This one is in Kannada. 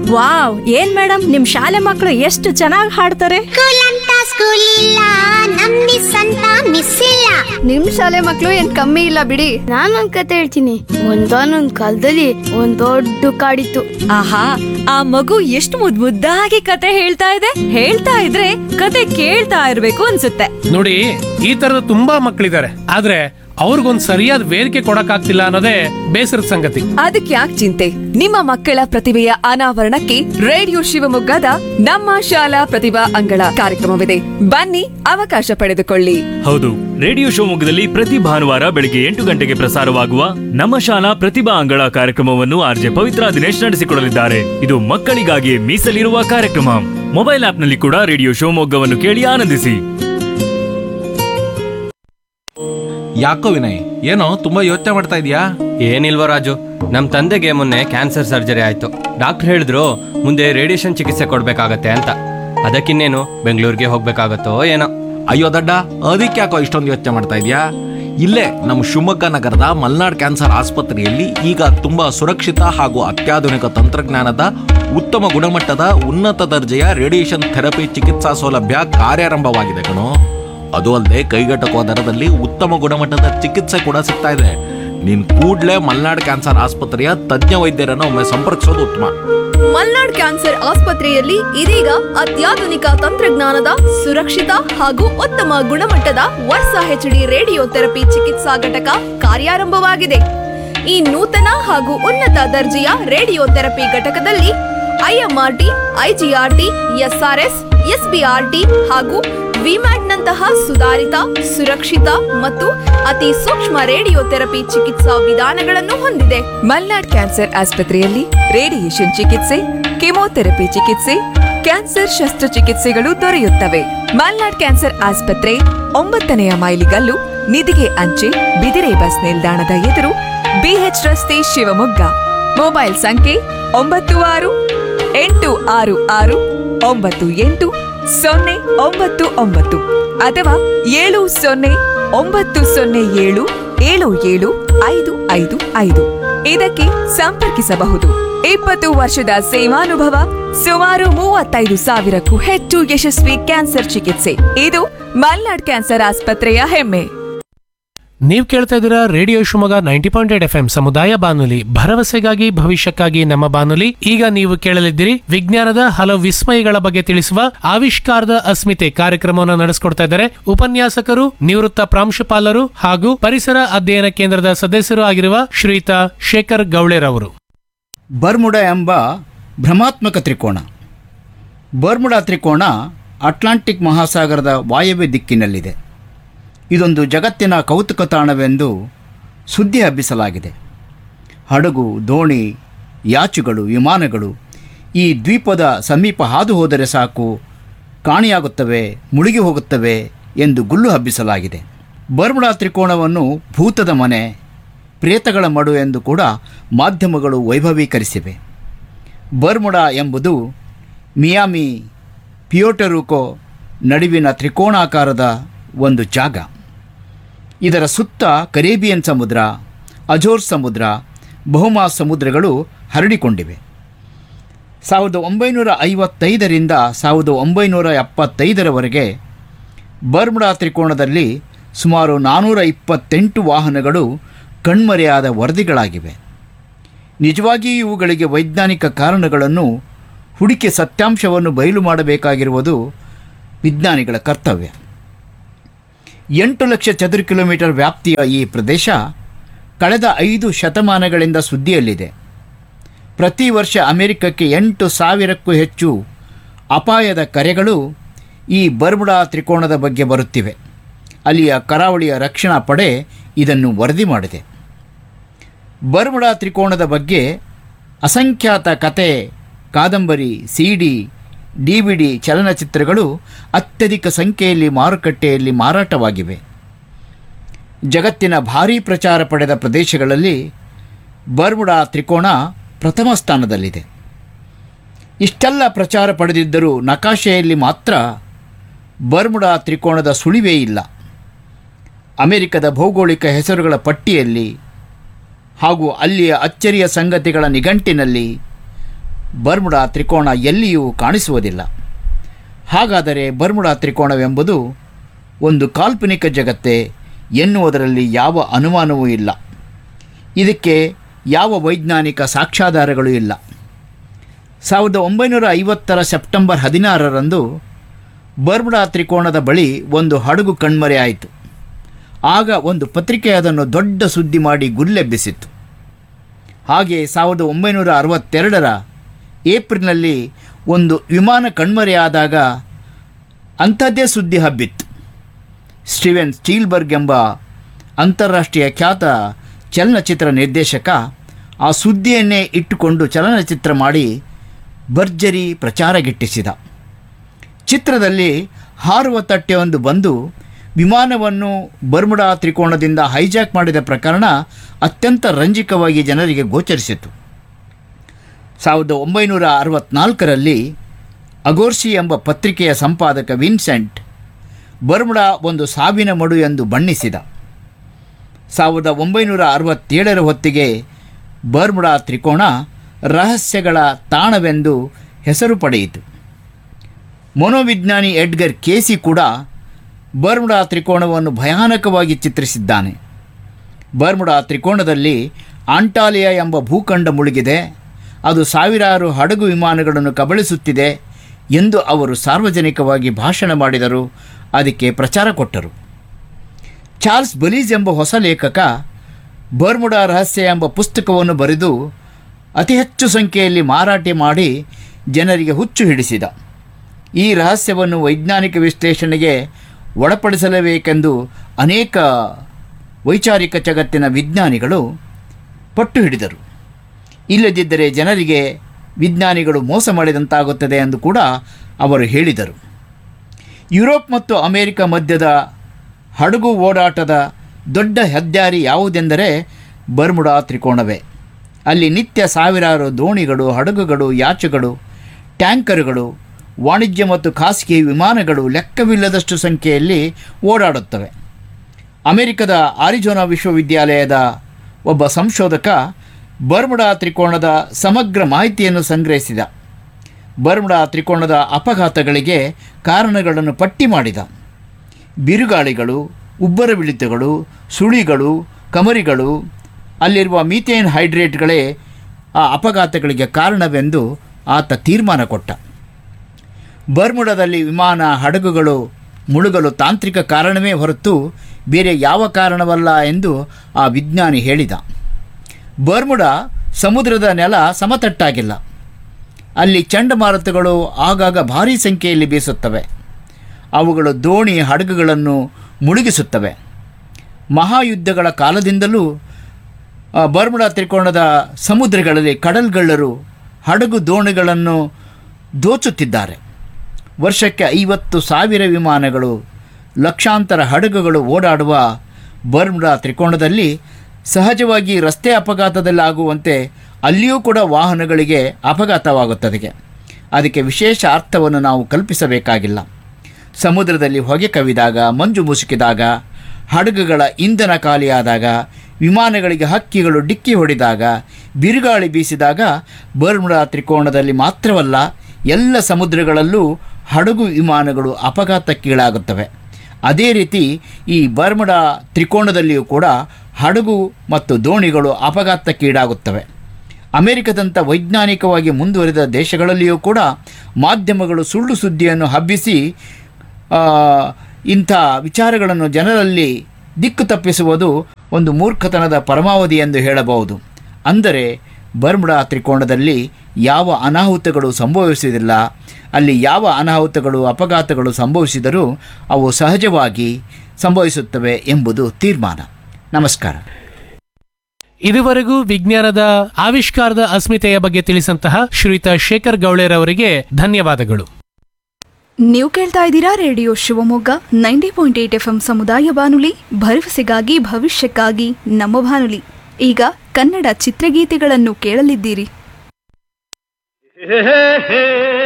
ವಾವ್ ಏನ್ ಮೇಡಮ್ ನಿಮ್ ಶಾಲೆ ಮಕ್ಕಳು ಎಷ್ಟು ಚೆನ್ನಾಗಿ ಹಾಡ್ತಾರೆ ಸ್ಕೂಲ್ ಅಂತ ಸ್ಕೂಲ್ ಇಲ್ಲ ನಮ್ ಮಿಸ್ ಅಂತ ಮಿಸ್ ಇಲ್ಲ ನಿಮ್ ಶಾಲೆ ಮಕ್ಳು ಏನ್ ಕಮ್ಮಿ ಇಲ್ಲ ಬಿಡಿ ನಾನೊಂದ್ ಕತೆ ಹೇಳ್ತೀನಿ ಒಂದಾನೊಂದ್ ಕಾಲದಲ್ಲಿ ಒಂದ್ ದೊಡ್ಡ ಕಾಡಿತ್ತು ಆಹಾ ಆ ಮಗು ಎಷ್ಟು ಮುದ್ ಮುದ್ದಾಗಿ ಕತೆ ಹೇಳ್ತಾ ಇದೆ ಹೇಳ್ತಾ ಇದ್ರೆ ಕತೆ ಕೇಳ್ತಾ ಇರ್ಬೇಕು ಅನ್ಸುತ್ತೆ ನೋಡಿ ಈ ತರದ ತುಂಬಾ ಮಕ್ಕಳಿದ್ದಾರೆ ಆದ್ರೆ ಅವ್ರಿಗೊಂದ್ ಸರಿಯಾದ ವೇದಿಕೆ ಕೊಡಕ್ಕಾಗ್ತಿಲ್ಲ ಅನ್ನೋದೇ ಬೇಸರದ ಸಂಗತಿ ಅದಕ್ಕೆ ಯಾಕೆ ಚಿಂತೆ ನಿಮ್ಮ ಮಕ್ಕಳ ಪ್ರತಿಭೆಯ ಅನಾವರಣಕ್ಕೆ ರೇಡಿಯೋ ಶಿವಮೊಗ್ಗದ ನಮ್ಮ ಶಾಲಾ ಪ್ರತಿಭಾ ಅಂಗಳ ಕಾರ್ಯಕ್ರಮವಿದೆ ಬನ್ನಿ ಅವಕಾಶ ಪಡೆದುಕೊಳ್ಳಿ ಹೌದು ರೇಡಿಯೋ ಶಿವಮೊಗ್ಗದಲ್ಲಿ ಪ್ರತಿ ಭಾನುವಾರ ಬೆಳಿಗ್ಗೆ ಎಂಟು ಗಂಟೆಗೆ ಪ್ರಸಾರವಾಗುವ ನಮ್ಮ ಶಾಲಾ ಪ್ರತಿಭಾ ಅಂಗಳ ಕಾರ್ಯಕ್ರಮವನ್ನು ಆರ್ಜೆ ಪವಿತ್ರ ದಿನೇಶ್ ನಡೆಸಿಕೊಡಲಿದ್ದಾರೆ ಇದು ಮಕ್ಕಳಿಗಾಗಿ ಮೀಸಲಿರುವ ಕಾರ್ಯಕ್ರಮ ಮೊಬೈಲ್ ಆಪ್ನಲ್ಲಿ ಕೂಡ ರೇಡಿಯೋ ಶಿವಮೊಗ್ಗವನ್ನು ಕೇಳಿ ಆನಂದಿಸಿ ಯಾಕೋ ವಿನಯ್ ಏನೋ ತುಂಬಾ ಯೋಚನೆ ಮಾಡ್ತಾ ಇದೀಯಾ ಏನಿಲ್ವ ರಾಜು ನಮ್ಮ ತಂದೆಗೆ ಮೊನ್ನೆ ಕ್ಯಾನ್ಸರ್ ಸರ್ಜರಿ ಆಯ್ತು ಡಾಕ್ಟರ್ ಹೇಳಿದ್ರು ಮುಂದೆ ರೇಡಿಯೇಷನ್ ಚಿಕಿತ್ಸೆ ಕೊಡ್ಬೇಕಾಗತ್ತೆ ಅಂತ ಅದಕ್ಕಿನ್ನೇನು ಬೆಂಗಳೂರಿಗೆ ಹೋಗ್ಬೇಕಾಗತ್ತೋ ಏನೋ ಅಯ್ಯೋ ದಡ್ಡ ಅದಕ್ಕೆ ಯಾಕೋ ಇಷ್ಟೊಂದು ಯೋಚನೆ ಮಾಡ್ತಾ ಇದೀಯಾ ಇಲ್ಲೇ ನಮ್ಮ ಶಿವಮೊಗ್ಗ ನಗರದ ಮಲ್ನಾಡ್ ಕ್ಯಾನ್ಸರ್ ಆಸ್ಪತ್ರೆಯಲ್ಲಿ ಈಗ ತುಂಬಾ ಸುರಕ್ಷಿತ ಹಾಗೂ ಅತ್ಯಾಧುನಿಕ ತಂತ್ರಜ್ಞಾನದ ಉತ್ತಮ ಗುಣಮಟ್ಟದ ಉನ್ನತ ದರ್ಜೆಯ ರೇಡಿಯೇಷನ್ ಥೆರಪಿ ಚಿಕಿತ್ಸಾ ಸೌಲಭ್ಯ ಕಾರ್ಯಾರಂಭವಾಗಿದೆ ಕಣೋ ಅದು ಅಲ್ಲದೆ ಕೈಗೆಟಕುವ ದರದಲ್ಲಿ ಉತ್ತಮ ಗುಣಮಟ್ಟದ ಚಿಕಿತ್ಸೆ ಕೂಡ ಸಿಗ್ತಾ ಇದೆ ನೀನ್ ಕೂಡ್ಲೇ ಮಲ್ನಾಡ್ ಕ್ಯಾನ್ಸರ್ ಆಸ್ಪತ್ರೆಯ ತಜ್ಞ ವೈದ್ಯರನ್ನು ಒಮ್ಮೆ ಸಂಪರ್ಕಿಸೋದು ಉತ್ತಮ ಮಲ್ನಾಡ್ ಕ್ಯಾನ್ಸರ್ ಆಸ್ಪತ್ರೆಯಲ್ಲಿ ಇದೀಗ ಅತ್ಯಾಧುನಿಕ ತಂತ್ರಜ್ಞಾನದ ಸುರಕ್ಷಿತ ಹಾಗೂ ಉತ್ತಮ ಗುಣಮಟ್ಟದ ವರ್ಷ ಹೆಚ್ಡಿ ರೇಡಿಯೋ ಥೆರಪಿ ಚಿಕಿತ್ಸಾ ಘಟಕ ಕಾರ್ಯಾರಂಭವಾಗಿದೆ ಈ ನೂತನ ಹಾಗೂ ಉನ್ನತ ದರ್ಜೆಯ ರೇಡಿಯೋ ಥೆರಪಿ ಘಟಕದಲ್ಲಿ ಐಎಂಆರ್ಟಿ ಐಜಿಆರ್ಟಿ ಎಸ್ಆರ್ಎಸ್ ಎಸ್ಬಿಆರ್ಟಿ ಹಾಗೂ ವಿಮ್ಯಾಟ್ನಂತಹ ಸುಧಾರಿತ ಸುರಕ್ಷಿತ ಮತ್ತು ಅತಿ ಸೂಕ್ಷ್ಮ ರೇಡಿಯೋ ಥೆರಪಿ ಚಿಕಿತ್ಸಾ ವಿಧಾನಗಳನ್ನು ಹೊಂದಿದೆ ಮಲ್ನಾಡ್ ಕ್ಯಾನ್ಸರ್ ಆಸ್ಪತ್ರೆಯಲ್ಲಿ ರೇಡಿಯೇಷನ್ ಚಿಕಿತ್ಸೆ ಕೆಮೊಥೆರಪಿ ಚಿಕಿತ್ಸೆ ಕ್ಯಾನ್ಸರ್ ಶಸ್ತ್ರಚಿಕಿತ್ಸೆಗಳು ದೊರೆಯುತ್ತವೆ ಮಲ್ನಾಡ್ ಕ್ಯಾನ್ಸರ್ ಆಸ್ಪತ್ರೆ ಒಂಬತ್ತನೆಯ ಮೈಲಿಗಲ್ಲು ನಿಧಿಗೆ ಅಂಚೆ ಬಿದಿರೆ ಬಸ್ ನಿಲ್ದಾಣದ ಎದುರು ಬಿಎಚ್ ರಸ್ತೆ ಶಿವಮೊಗ್ಗ ಮೊಬೈಲ್ ಸಂಖ್ಯೆ ಒಂಬತ್ತು ಆರು ಎಂಟು ಆರು ಆರು ಒಂಬತ್ತು ಎಂಟು ಸೊನ್ನೆ ಒಂಬತ್ತು ಒಂಬತ್ತು ಅಥವಾ ಏಳು ಸೊನ್ನೆ ಒಂಬತ್ತು ಸೊನ್ನೆ ಏಳು ಏಳು ಏಳು ಐದು ಐದು ಐದು ಇದಕ್ಕೆ ಸಂಪರ್ಕಿಸಬಹುದು ಇಪ್ಪತ್ತು ವರ್ಷದ ಸೇವಾನುಭವ ಸುಮಾರು ಮೂವತ್ತೈದು ಸಾವಿರಕ್ಕೂ ಹೆಚ್ಚು ಯಶಸ್ವಿ ಕ್ಯಾನ್ಸರ್ ಚಿಕಿತ್ಸೆ ಇದು ಮಲ್ನಾಡ್ ಕ್ಯಾನ್ಸರ್ ಆಸ್ಪತ್ರೆಯ ಹೆಮ್ಮೆ ನೀವ್ ಕೇಳ್ತಾ ಇದ್ದೀರಾ radio Shivamogga ninety point eight F M ಸಮುದಾಯ ಬಾನುಲಿ ಭರವಸೆಗಾಗಿ ಭವಿಷ್ಯಕ್ಕಾಗಿ ನಮ್ಮ ಬಾನುಲಿ ಈಗ ನೀವು ಕೇಳಲಿದ್ದೀರಿ ವಿಜ್ಞಾನದ ಹಲವು ವಿಸ್ಮಯಗಳ ಬಗ್ಗೆ ತಿಳಿಸುವ ಆವಿಷ್ಕಾರದ ಅಸ್ಮಿತೆ ಕಾರ್ಯಕ್ರಮವನ್ನು ನಡೆಸಿಕೊಡ್ತಾ ಇದ್ದಾರೆ ಉಪನ್ಯಾಸಕರು ನಿವೃತ್ತ ಪ್ರಾಂಶುಪಾಲರು ಹಾಗೂ ಪರಿಸರ ಅಧ್ಯಯನ ಕೇಂದ್ರದ ಸದಸ್ಯರು ಆಗಿರುವ ಶ್ರೀಯುತ ಶೇಖರ್ ಗೌಳೆರವರು ಬರ್ಮುಡ ಎಂಬ ಭ್ರಮಾತ್ಮಕ ತ್ರಿಕೋಣ ಬರ್ಮುಡ ತ್ರಿಕೋಣ ಅಟ್ಲಾಂಟಿಕ್ ಮಹಾಸಾಗರದ ವಾಯವ್ಯ ದಿಕ್ಕಿನಲ್ಲಿದೆ ಇದೊಂದು ಜಗತ್ತಿನ ಕೌತುಕ ತಾಣವೆಂದು ಸುದ್ದಿ ಹಬ್ಬಿಸಲಾಗಿದೆ ಹಡಗು ದೋಣಿ ಯಾಚುಗಳು ವಿಮಾನಗಳು ಈ ದ್ವೀಪದ ಸಮೀಪ ಹಾದು ಹೋದರೆ ಸಾಕು ಕಾಣಿಯಾಗುತ್ತವೆ ಮುಳುಗಿ ಹೋಗುತ್ತವೆ ಎಂದು ಗುಲ್ಲು ಹಬ್ಬಿಸಲಾಗಿದೆ ಬರ್ಮುಡಾ ತ್ರಿಕೋಣವನ್ನು ಭೂತದ ಮನೆ ಪ್ರೇತಗಳ ಮಡು ಎಂದು ಕೂಡ ಮಾಧ್ಯಮಗಳು ವೈಭವೀಕರಿಸಿವೆ ಬರ್ಮುಡಾ ಎಂಬುದು ಮಿಯಾಮಿ ಪಿಯೋಟರುಕೋ ನಡುವಿನ ತ್ರಿಕೋಣಾಕಾರದ ಒಂದು ಜಾಗ ಇದರ ಸುತ್ತ ಕರೇಬಿಯನ್ ಸಮುದ್ರ ಅಜೋರ್ ಸಮುದ್ರ ಬಹುಮಾ ಸಮುದ್ರಗಳು ಹರಡಿಕೊಂಡಿವೆ ಸಾವಿರದ ಒಂಬೈನೂರ ಐವತ್ತೈದರಿಂದ ಸಾವಿರದ ಒಂಬೈನೂರ ಎಪ್ಪತ್ತೈದರವರೆಗೆ ಬರ್ಮುಡಾ ತ್ರಿಕೋಣದಲ್ಲಿ ಸುಮಾರು ನಾನ್ನೂರ ಇಪ್ಪತ್ತೆಂಟು ವಾಹನಗಳು ಕಣ್ಮರೆಯಾದ ವರದಿಗಳಾಗಿವೆ ನಿಜವಾಗಿಯೂ ಇವುಗಳಿಗೆ ವೈಜ್ಞಾನಿಕ ಕಾರಣಗಳನ್ನು ಹುಡುಕಿ ಸತ್ಯಾಂಶವನ್ನು ಬಯಲು ಮಾಡಬೇಕಾಗಿರುವುದು ವಿಜ್ಞಾನಿಗಳ ಕರ್ತವ್ಯ ಎಂಟು ಲಕ್ಷ ಚದುರ ಕಿಲೋಮೀಟರ್ ವ್ಯಾಪ್ತಿಯ ಈ ಪ್ರದೇಶ ಕಳೆದ ಐದು ಶತಮಾನಗಳಿಂದ ಸುದ್ದಿಯಲ್ಲಿದೆ ಪ್ರತಿ ವರ್ಷ ಅಮೆರಿಕಕ್ಕೆ ಎಂಟು ಸಾವಿರಕ್ಕೂ ಹೆಚ್ಚು ಅಪಾಯದ ಕರೆಗಳು ಈ ಬರ್ಮುಡಾ ತ್ರಿಕೋಣದ ಬಗ್ಗೆ ಬರುತ್ತಿವೆ ಅಲ್ಲಿಯ ಕರಾವಳಿಯ ರಕ್ಷಣಾ ಪಡೆ ಇದನ್ನು ವರದಿ ಮಾಡಿದೆ ಬರ್ಮುಡಾ ತ್ರಿಕೋಣದ ಬಗ್ಗೆ ಅಸಂಖ್ಯಾತ ಕತೆ ಕಾದಂಬರಿ ಸಿಡಿ ಡಿವಿಡಿ ಚಲನಚಿತ್ರಗಳು ಅತ್ಯಧಿಕ ಸಂಖ್ಯೆಯಲ್ಲಿ ಮಾರುಕಟ್ಟೆಯಲ್ಲಿ ಮಾರಾಟವಾಗಿವೆ ಜಗತ್ತಿನ ಭಾರೀ ಪ್ರಚಾರ ಪಡೆದ ಪ್ರದೇಶಗಳಲ್ಲಿ ಬರ್ಮುಡಾ ತ್ರಿಕೋಣ ಪ್ರಥಮ ಸ್ಥಾನದಲ್ಲಿದೆ ಇಷ್ಟೆಲ್ಲ ಪ್ರಚಾರ ಪಡೆದಿದ್ದರೂ ನಕಾಶೆಯಲ್ಲಿ ಮಾತ್ರ ಬರ್ಮುಡಾ ತ್ರಿಕೋಣದ ಸುಳಿವೇ ಇಲ್ಲ ಅಮೆರಿಕದ ಭೌಗೋಳಿಕ ಹೆಸರುಗಳ ಪಟ್ಟಿಯಲ್ಲಿ ಹಾಗೂ ಅಲ್ಲಿಯ ಅಚ್ಚರಿಯ ಸಂಗತಿಗಳ ನಿಘಂಟಿನಲ್ಲಿ ಬರ್ಮುಡಾ ತ್ರಿಕೋಣ ಎಲ್ಲಿಯೂ ಕಾಣಿಸುವುದಿಲ್ಲ ಹಾಗಾದರೆ ಬರ್ಮುಡಾ ತ್ರಿಕೋಣವೆಂಬುದು ಒಂದು ಕಾಲ್ಪನಿಕ ಜಗತ್ತೇ ಎನ್ನುವುದರಲ್ಲಿ ಯಾವ ಅನುಮಾನವೂ ಇಲ್ಲ ಇದಕ್ಕೆ ಯಾವ ವೈಜ್ಞಾನಿಕ ಸಾಕ್ಷ್ಯಾಧಾರಗಳು ಇಲ್ಲ ಸಾವಿರದ ಒಂಬೈನೂರ ಐವತ್ತರ ಸೆಪ್ಟೆಂಬರ್ ಹದಿನಾರರಂದು ಬರ್ಮುಡಾ ತ್ರಿಕೋಣದ ಬಳಿ ಒಂದು ಹಡಗು ಕಣ್ಮರೆಯಾಯಿತು ಆಗ ಒಂದು ಪತ್ರಿಕೆ ಅದನ್ನು ದೊಡ್ಡ ಸುದ್ದಿ ಮಾಡಿ ಗುಲ್ಲೆಬ್ಬಿಸಿತ್ತು ಹಾಗೆ ಸಾವಿರದ ಒಂಬೈನೂರ ಅರವತ್ತೆರಡರ ಏಪ್ರಿಲ್ನಲ್ಲಿ ಒಂದು ವಿಮಾನ ಕಣ್ಮರೆಯಾದಾಗ ಅಂಥದ್ದೇ ಸುದ್ದಿ ಹಬ್ಬಿತ್ತು ಸ್ಟೀವೆನ್ ಸ್ಟೀಲ್ಬರ್ಗ್ ಎಂಬ ಅಂತಾರಾಷ್ಟ್ರೀಯ ಖ್ಯಾತ ಚಲನಚಿತ್ರ ನಿರ್ದೇಶಕ ಆ ಸುದ್ದಿಯನ್ನೇ ಇಟ್ಟುಕೊಂಡು ಚಲನಚಿತ್ರ ಮಾಡಿ ಭರ್ಜರಿ ಪ್ರಚಾರ ಗಿಟ್ಟಿಸಿದ ಚಿತ್ರದಲ್ಲಿ ಹಾರುವ ತಟ್ಟೆಯೊಂದು ಬಂದು ವಿಮಾನವನ್ನು ಬರ್ಮುಡಾ ತ್ರಿಕೋಣದಿಂದ ಹೈಜಾಕ್ ಮಾಡಿದ ಪ್ರಕರಣ ಅತ್ಯಂತ ರಂಜಿಕವಾಗಿ ಜನರಿಗೆ ಗೋಚರಿಸಿತು ಸಾವಿರದ ಒಂಬೈನೂರ ಅರವತ್ನಾಲ್ಕರಲ್ಲಿ ಅಗೋರ್ಸಿ ಎಂಬ ಪತ್ರಿಕೆಯ ಸಂಪಾದಕ ವಿನ್ಸೆಂಟ್ ಬರ್ಮುಡಾ ಒಂದು ಸಾವಿನ ಮಡು ಎಂದು ಬಣ್ಣಿಸಿದ ಸಾವಿರದ ಒಂಬೈನೂರ ಅರವತ್ತೇಳರ ಹೊತ್ತಿಗೆ ಬರ್ಮುಡಾ ತ್ರಿಕೋಣ ರಹಸ್ಯಗಳ ತಾಣವೆಂದು ಹೆಸರು ಪಡೆಯಿತು ಮನೋವಿಜ್ಞಾನಿ ಎಡ್ಗರ್ ಕೇಸಿ ಕೂಡ ಬರ್ಮುಡಾ ತ್ರಿಕೋಣವನ್ನು ಭಯಾನಕವಾಗಿ ಚಿತ್ರಿಸಿದ್ದಾನೆ ಬರ್ಮುಡಾ ತ್ರಿಕೋಣದಲ್ಲಿ ಆಂಟಾಲಿಯಾ ಎಂಬ ಭೂಖಂಡ ಮುಳುಗಿದೆ ಅದು ಸಾವಿರಾರು ಹಡಗು ವಿಮಾನಗಳನ್ನು ಕಬಳಿಸುತ್ತಿದೆ ಎಂದು ಅವರು ಸಾರ್ವಜನಿಕವಾಗಿ ಭಾಷಣ ಮಾಡಿದರು ಅದಕ್ಕೆ ಪ್ರಚಾರ ಕೊಟ್ಟರು ಚಾರ್ಲ್ಸ್ ಬಲೀಸ್ ಎಂಬ ಹೊಸ ಲೇಖಕ ಬರ್ಮುಡಾ ರಹಸ್ಯ ಎಂಬ ಪುಸ್ತಕವನ್ನು ಬರೆದು ಅತಿ ಹೆಚ್ಚು ಸಂಖ್ಯೆಯಲ್ಲಿ ಮಾರಾಟ ಮಾಡಿ ಜನರಿಗೆ ಹುಚ್ಚು ಹಿಡಿಸಿದ ಈ ರಹಸ್ಯವನ್ನು ವೈಜ್ಞಾನಿಕ ವಿಶ್ಲೇಷಣೆಗೆ ಒಳಪಡಿಸಲೇಬೇಕೆಂದು ಅನೇಕ ವೈಚಾರಿಕ ಜಗತ್ತಿನ ವಿಜ್ಞಾನಿಗಳು ಪಟ್ಟು ಹಿಡಿದರು ಇಲ್ಲದಿದ್ದರೆ ಜನರಿಗೆ ವಿಜ್ಞಾನಿಗಳು ಮೋಸ ಮಾಡಿದಂತಾಗುತ್ತದೆ ಎಂದು ಕೂಡ ಅವರು ಹೇಳಿದರು ಯುರೋಪ್ ಮತ್ತು ಅಮೆರಿಕ ಮಧ್ಯದ ಹಡಗು ಓಡಾಟದ ದೊಡ್ಡ ಹೆದ್ದಾರಿ ಯಾವುದೆಂದರೆ ಬರ್ಮುಡಾ ತ್ರಿಕೋಣವೇ ಅಲ್ಲಿ ನಿತ್ಯ ಸಾವಿರಾರು ದೋಣಿಗಳು ಹಡಗುಗಳು ಯಾಚುಗಳು ಟ್ಯಾಂಕರುಗಳು ವಾಣಿಜ್ಯ ಮತ್ತು ಖಾಸಗಿ ವಿಮಾನಗಳು ಲೆಕ್ಕವಿಲ್ಲದಷ್ಟು ಸಂಖ್ಯೆಯಲ್ಲಿ ಓಡಾಡುತ್ತವೆ ಅಮೆರಿಕದ ಆರಿಜೋನಾ ವಿಶ್ವವಿದ್ಯಾಲಯದ ಒಬ್ಬ ಸಂಶೋಧಕ ಬರ್ಮುಡಾ ತ್ರಿಕೋಣದ ಸಮಗ್ರ ಮಾಹಿತಿಯನ್ನು ಸಂಗ್ರಹಿಸಿದ ಬರ್ಮುಡಾ ತ್ರಿಕೋಣದ ಅಪಘಾತಗಳಿಗೆ ಕಾರಣಗಳನ್ನು ಪಟ್ಟಿ ಮಾಡಿದ ಬಿರುಗಾಳಿಗಳು ಉಬ್ಬರವಿಳಿತಗಳು ಸುಳಿಗಳು ಕಮರಿಗಳು ಅಲ್ಲಿರುವ ಮೀಥೇನ್ ಹೈಡ್ರೇಟ್ಗಳೇ ಆ ಅಪಘಾತಗಳಿಗೆ ಕಾರಣವೆಂದು ಆತ ತೀರ್ಮಾನ ಕೊಟ್ಟ ಬರ್ಮುಡದಲ್ಲಿ ವಿಮಾನ ಹಡಗುಗಳು ಮುಳುಗಲು ತಾಂತ್ರಿಕ ಕಾರಣವೇ ಹೊರತು ಬೇರೆ ಯಾವ ಕಾರಣವಲ್ಲ ಎಂದು ಆ ವಿಜ್ಞಾನಿ ಹೇಳಿದ ಬರ್ಮುಡ ಸಮುದ್ರದ ನೆಲ ಸಮತಟ್ಟಾಗಿಲ್ಲ ಅಲ್ಲಿ ಚಂಡಮಾರುತಗಳು ಆಗಾಗ ಭಾರೀ ಸಂಖ್ಯೆಯಲ್ಲಿ ಬೀಸುತ್ತವೆ ಅವುಗಳು ದೋಣಿ ಹಡಗುಗಳನ್ನು ಮುಳುಗಿಸುತ್ತವೆ ಮಹಾಯುದ್ಧಗಳ ಕಾಲದಿಂದಲೂ ಆ, ಬರ್ಮುಡಾ ತ್ರಿಕೋಣದ ಸಮುದ್ರಗಳಲ್ಲಿ ಕಡಲ್ಗಳ್ಳರು ಹಡಗು ದೋಣಿಗಳನ್ನು ದೋಚುತ್ತಿದ್ದಾರೆ ವರ್ಷಕ್ಕೆ ಐವತ್ತು ಸಾವಿರ ವಿಮಾನಗಳು ಲಕ್ಷಾಂತರ ಹಡಗುಗಳು ಓಡಾಡುವ ಬರ್ಮುಡಾ ತ್ರಿಕೋಣದಲ್ಲಿ ಸಹಜವಾಗಿ ರಸ್ತೆ ಅಪಘಾತದಲ್ಲಿ ಆಗುವಂತೆ ಅಲ್ಲಿಯೂ ಕೂಡ ವಾಹನಗಳಿಗೆ ಅಪಘಾತವಾಗುತ್ತದೆ ಅದಕ್ಕೆ ವಿಶೇಷ ಅರ್ಥವನ್ನು ನಾವು ಕಲ್ಪಿಸಬೇಕಾಗಿಲ್ಲ ಸಮುದ್ರದಲ್ಲಿ ಹೊಗೆ ಕವಿದಾಗ ಮಂಜು ಮುಸುಕಿದಾಗ ಹಡಗುಗಳ ಇಂಧನ ಖಾಲಿಯಾದಾಗ ವಿಮಾನಗಳಿಗೆ ಹಕ್ಕಿಗಳು ಡಿಕ್ಕಿ ಹೊಡೆದಾಗ ಬಿರುಗಾಳಿ ಬೀಸಿದಾಗ ಬರ್ಮುಡಾ ತ್ರಿಕೋಣದಲ್ಲಿ ಮಾತ್ರವಲ್ಲ ಎಲ್ಲ ಸಮುದ್ರಗಳಲ್ಲೂ ಹಡಗು ವಿಮಾನಗಳು ಅಪಘಾತಕ್ಕೀಡಾಗುತ್ತವೆ ಅದೇ ರೀತಿ ಈ ಬರ್ಮುಡಾ ತ್ರಿಕೋಣದಲ್ಲಿಯೂ ಕೂಡ ಹಡಗು ಮತ್ತು ದೋಣಿಗಳು ಅಪಘಾತಕ್ಕೀಡಾಗುತ್ತವೆ ಅಮೆರಿಕದಂಥ ವೈಜ್ಞಾನಿಕವಾಗಿ ಮುಂದುವರಿದ ದೇಶಗಳಲ್ಲಿಯೂ ಕೂಡ ಮಾಧ್ಯಮಗಳು ಸುಳ್ಳು ಸುದ್ದಿಯನ್ನು ಹಬ್ಬಿಸಿ ಆ, ಇಂಥ ವಿಚಾರಗಳನ್ನು ಜನರಲ್ಲಿ ದಿಕ್ಕು ತಪ್ಪಿಸುವುದು ಒಂದು ಮೂರ್ಖತನದ ಪರಮಾವಧಿ ಎಂದು ಹೇಳಬಹುದು ಅಂದರೆ ಬರ್ಮುಡಾ ತ್ರಿಕೋಣದಲ್ಲಿ ಯಾವ ಅನಾಹುತಗಳು ಸಂಭವಿಸುವುದಿಲ್ಲ ಅಲ್ಲಿ ಯಾವ ಅನಾಹುತಗಳು ಅಪಘಾತಗಳು ಸಂಭವಿಸಿದರೂ ಅವು ಸಹಜವಾಗಿ ಸಂಭವಿಸುತ್ತವೆ ಎಂಬುದು ತೀರ್ಮಾನ ನಮಸ್ಕಾರ ಇದುವರೆಗೂ ವಿಜ್ಞಾನದ ಆವಿಷ್ಕಾರದ ಅಸ್ಮಿತೆಯ ಬಗ್ಗೆ ತಿಳಿಸಂತಹ ಶ್ರೀಯುತ ಶೇಖರ್ ಗೌಳೆರವರಿಗೆ ಧನ್ಯವಾದಗಳು ನೀವು ಕೇಳ್ತಾ ಇದ್ದೀರಾ radio Shivamogga ninety point eight F M ಸಮುದಾಯ ಬಾನುಲಿ ಭರವಸೆಗಾಗಿ ಭವಿಷ್ಯಕ್ಕಾಗಿ ನಮ್ಮ ಬಾನುಲಿ ಈಗ ಕನ್ನಡ ಚಿತ್ರಗೀತೆಗಳನ್ನು ಕೇಳಲಿದ್ದೀರಿ ಹೇ ಹೇ ಹೇ